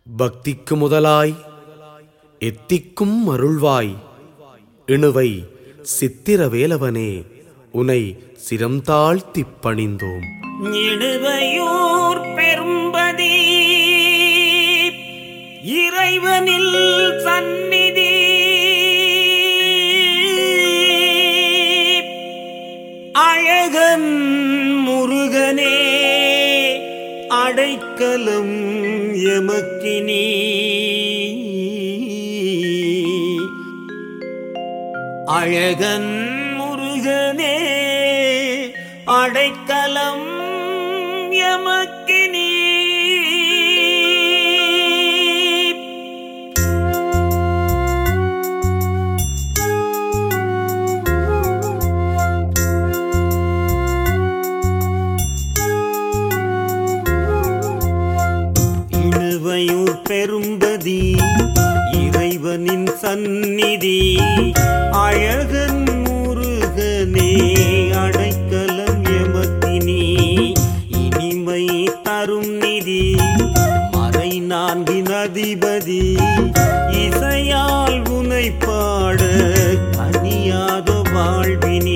பக்திக்கு முதலாய் எத்திக்கும் அருள்வாய் இணுவை சித்திரவேலவனே உனை சிரம் தாழ்த்திப் பணிந்தோம் இடுவையூர் பெரும்பதி இறைவனில் சந்நிதி அழகன் முருகனே அடைக்கலம் எமக்கினி அழகன் முருகனே அடைக்கலம் எமக்கினி இழுவையூர் பெரும்பதி இறைவனின் சந்நிதி அழகன் முருகனே அடைக்கலம் எமக்கினி இனிமை தரும் நிதி மறை நான்கின் அதிபதி இசையால் உனை பாட கனியாத வாழ்வினி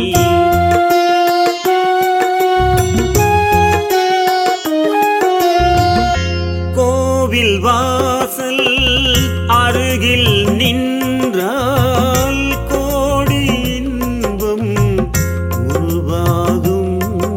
கோவில் வாசல் அருகில் நின்றால் கோடி இன்பம் உருவாகும்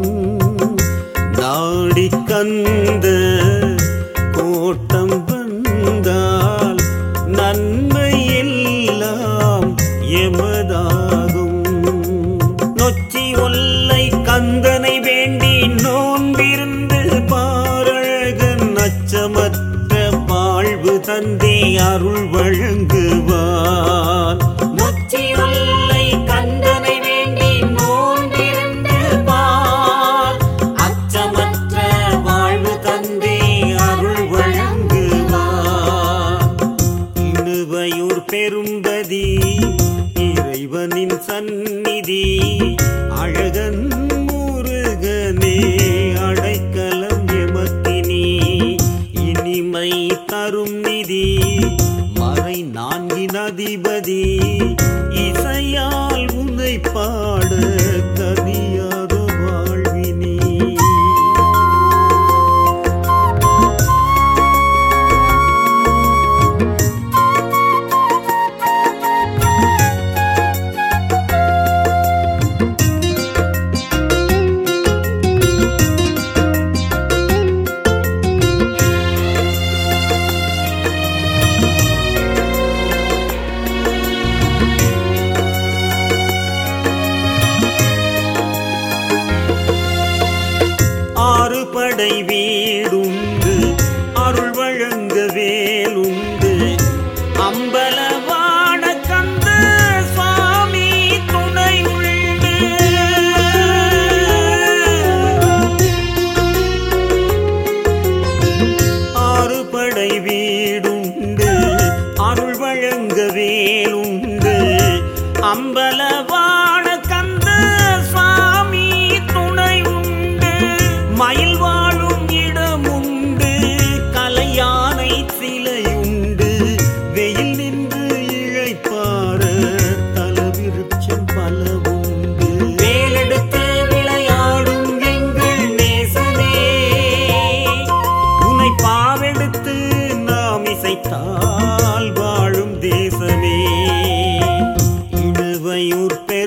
நாடி கந்த கோட்டம் வந்தால் நன்மை எல்லாம் எமதாகும் நொச்சி ஒல்லை கந்தனை வேண்டி நோன்பிருந்து பாரழகன் அச்சமற்ற வாழ்வு தந்தே அருள் வழங்குவான் நொச்சி ஒல்லை கந்தனை வேண்டி நோன்பிருந்து பார் அச்சமற்ற வாழ்வு தந்தே அருள் வழங்குவான் இணுவையூர் பெரும்பதி இறைவனின் சந்நிதி அழகன் முருகனே அடைக்கலம் எமக்கினி இனிமை தரும் நிதி மறை நான்கின் அதிபதி இசையால் உன்னை பாட கனியாத வாழ்வினி ஆறு படை வீடுண்டு அருள் வழங்க வேலுண்டு அம்பலவான கந்த சுவாமி துணை உண்டு ஆறு படை வீடுண்டு அருள் வழங்க வேலுண்டு அம்பலவான கந்த சுவாமி துணை உண்டு மயில் வாழும் இடமுண்டு கலையானை சிலையுண்டு வெயில் நின்று இழைப்பார தலவிருச்சம் பல உண்டு வேலெடுத்து விளையாடும் எங்கள் நேசனே உன்னை பாவெடுத்து நாம் இசைத்தால் வாழும் தேசமே இடுவையூர் பெரு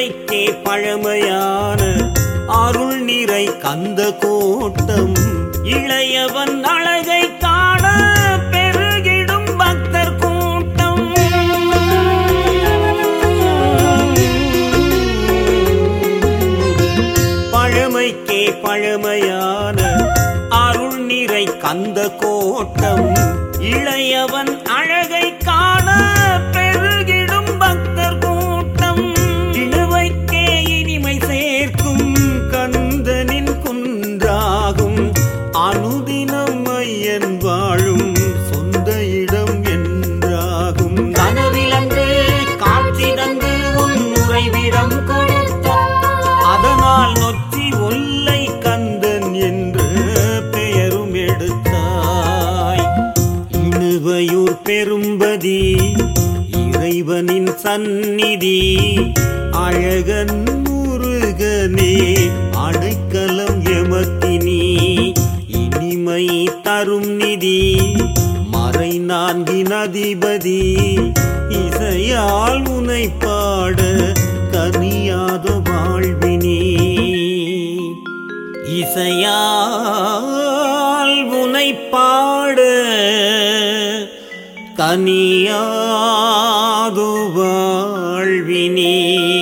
இழுவைக்கே பழமையான அருள் நிறை கந்த கோட்டம் இளையவன் அழகை காண பெருகிடும் பக்தர் கூட்டம் பழமைக்கே பழமையான அருள் நிறை கந்த கோட்டம் இளையவன் அழகை காண பெருகிடும் பக்தர் கூட்டம் இழுவைக்கே இனிமை சேர்க்கும் கந்தனின் குன்றாகும் அனுதினம் ஐயன் வாழும் சொந்த இடம் என்றாகும் கனவிலன்று காட்சி தந்து உன் உறைவிடம் கொடுத்தார் அதனால் நொச்சி ஒல்லை கந்தன் என்று பெயரும் எடுத்தாய் இணுவையூர் பெரும்பதி இறைவனின் சந்நிதி அழகன் முருகனே அடைக்கலம் எமக்கினி இனிமை தரும் நிதி மறை நான்கின் அதிபதி இசையால் உனை பாட கனியாத வாழ்வினி இசையால் உனை பாட கனியாது வாழ்வினே